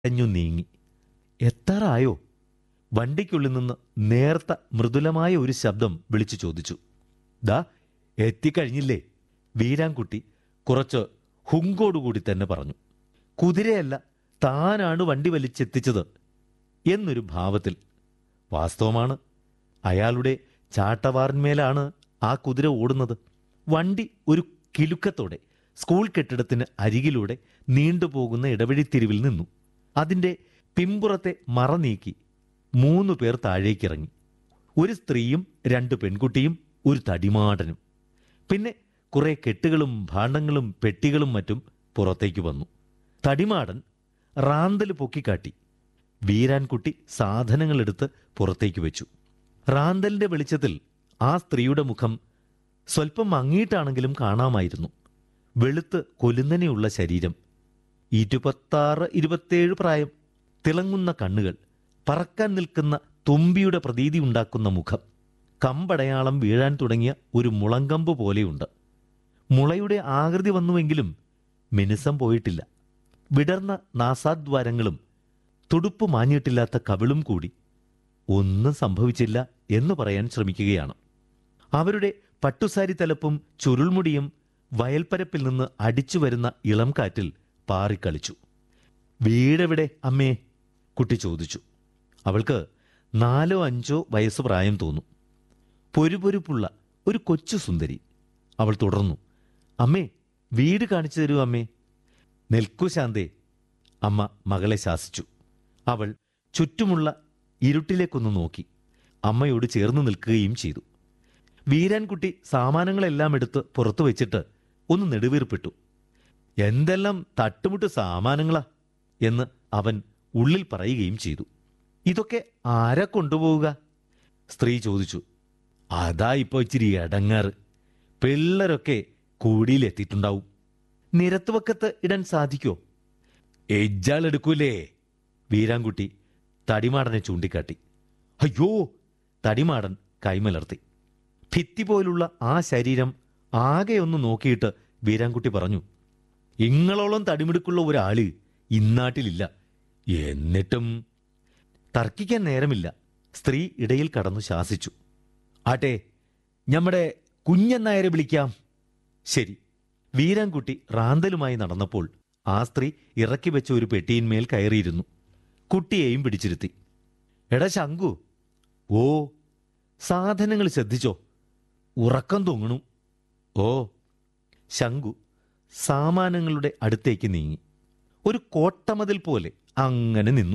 അഞ്ഞു നീങ്ങി എത്താറായോ വണ്ടിക്കുള്ളിൽ നിന്ന് നേർത്ത മൃദുലമായ ഒരു ശബ്ദം വിളിച്ചു ചോദിച്ചു ദാ എത്തിക്കഴിഞ്ഞില്ലേ വീരാൻകുട്ടി കുറച്ച് ഹുങ്കോടുകൂടി തന്നെ പറഞ്ഞു കുതിരയല്ല താനാണ് വണ്ടി വലിച്ചെത്തിച്ചത് എന്നൊരു ഭാവത്തിൽ വാസ്തവമാണ് അയാളുടെ ചാട്ടവാറിന്മേലാണ് ആ കുതിര ഓടുന്നത് വണ്ടി ഒരു കിലുക്കത്തോടെ സ്കൂൾ കെട്ടിടത്തിന് അരികിലൂടെ നീണ്ടുപോകുന്ന ഇടവഴിത്തിരിവിൽ നിന്നു അതിന്റെ പിമ്പുറത്തെ മറ നീക്കി മൂന്നു പേർ താഴേക്കിറങ്ങി ഒരു സ്ത്രീയും രണ്ട് പെൺകുട്ടിയും ഒരു തടിമാടനും പിന്നെ കുറെ കെട്ടുകളും ഭാണ്ഡങ്ങളും പെട്ടികളും മറ്റും പുറത്തേക്ക് വന്നു തടിമാടൻ റാന്തൽ പൊക്കിക്കാട്ടി വീരാൻകുട്ടി സാധനങ്ങളെടുത്ത് പുറത്തേക്ക് വെച്ചു റാന്തലിന്റെ വെളിച്ചത്തിൽ ആ സ്ത്രീയുടെ മുഖം സ്വല്പം മങ്ങിയിട്ടാണെങ്കിലും കാണാമായിരുന്നു വെളുത്ത് കൊലുന്നനെയുള്ള ശരീരം ഇരുപത്താറ് ഇരുപത്തേഴ് പ്രായം തിളങ്ങുന്ന കണ്ണുകൾ പറക്കാൻ നിൽക്കുന്ന തുമ്പിയുടെ പ്രതീതി ഉണ്ടാക്കുന്ന മുഖം കമ്പടയാളം വീഴാൻ തുടങ്ങിയ ഒരു മുളങ്കമ്പ് പോലെയുണ്ട് മുളയുടെ ആകൃതി വന്നുവെങ്കിലും മിനുസം പോയിട്ടില്ല വിടർന്ന നാസാദ്വാരങ്ങളും തുടുപ്പ് മാഞ്ഞിട്ടില്ലാത്ത കവിളും കൂടി ഒന്നും സംഭവിച്ചില്ല എന്ന് പറയാൻ ശ്രമിക്കുകയാണ് അവരുടെ പട്ടുസാരി തലപ്പും ചുരുൾമുടിയും വയൽപ്പരപ്പിൽ നിന്ന് അടിച്ചു വരുന്ന ഇളം കാറ്റിൽ പാറിക്കളിച്ചു വീടെവിടെ അമ്മേ കുട്ടി ചോദിച്ചു അവൾക്ക് നാലോ അഞ്ചോ വയസ്സ് പ്രായം തോന്നും പൊരുപൊരുപ്പുള്ള ഒരു കൊച്ചു സുന്ദരി അവൾ തുടർന്നു അമ്മേ വീട് കാണിച്ചു തരൂ അമ്മേ നിൽക്കൂ ശാന്തേ അമ്മ മകളെ ശാസിച്ചു അവൾ ചുറ്റുമുള്ള ഇരുട്ടിലേക്കൊന്ന് നോക്കി അമ്മയോട് ചേർന്ന് നിൽക്കുകയും ചെയ്തു വീരാൻകുട്ടി സാമാനങ്ങളെല്ലാം എടുത്ത് പുറത്തു വെച്ചിട്ട് ഒന്ന് നെടുവീർപ്പിട്ടു എന്തെല്ലാം തട്ടുമുട്ട് സാമാനങ്ങളാ എന്ന് അവൻ ഉള്ളിൽ പറയുകയും ചെയ്തു ഇതൊക്കെ ആരാ കൊണ്ടുപോവുക സ്ത്രീ ചോദിച്ചു അതാ ഇപ്പോ ഇച്ചിരി ഇടങ്ങാറ് പിള്ളേരൊക്കെ കൂടിയിലെത്തിയിട്ടുണ്ടാവും നിരത്തുവക്കത്ത് ഇടാൻ സാധിക്കോ എജ്ജാൾ എടുക്കൂലേ വീരാൻകുട്ടി തടിമാടനെ ചൂണ്ടിക്കാട്ടി അയ്യോ തടിമാടൻ കൈമലർത്തി ഭിത്തി പോലുള്ള ആ ശരീരം ആകെ ഒന്ന് നോക്കിയിട്ട് വീരാൻകുട്ടി പറഞ്ഞു ഇങ്ങളോളം തടിമിടുക്കുള്ള ഒരാള് ഇന്നാട്ടിലില്ല എന്നിട്ടും തർക്കിക്കാൻ നേരമില്ല സ്ത്രീ ഇടയിൽ കടന്നു ശാസിച്ചു ആട്ടെ ഞമ്മടെ കുഞ്ഞെന്നായരെ വിളിക്കാം ശരി വീരാൻകുട്ടി റാന്തലുമായി നടന്നപ്പോൾ ആ സ്ത്രീ ഇറക്കി വെച്ച ഒരു പെട്ടിയിന്മേൽ കയറിയിരുന്നു കുട്ടിയെയും പിടിച്ചിരുത്തി എടാ ശങ്കു ഓ സാധനങ്ങൾ ശ്രദ്ധിച്ചോ ഉറക്കം തൂങ്ങണു ഓ ശങ്കു സാമാനങ്ങളുടെ അടുത്തേക്ക് നീങ്ങി ഒരു കോട്ടമതിൽ പോലെ അങ്ങനെ നിന്നു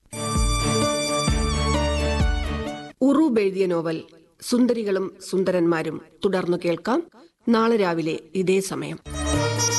ഉറൂബ് എഴുതിയ നോവൽ സുന്ദരികളും സുന്ദരന്മാരും തുടർന്നു കേൾക്കാം നാളെ രാവിലെ ഇതേ സമയം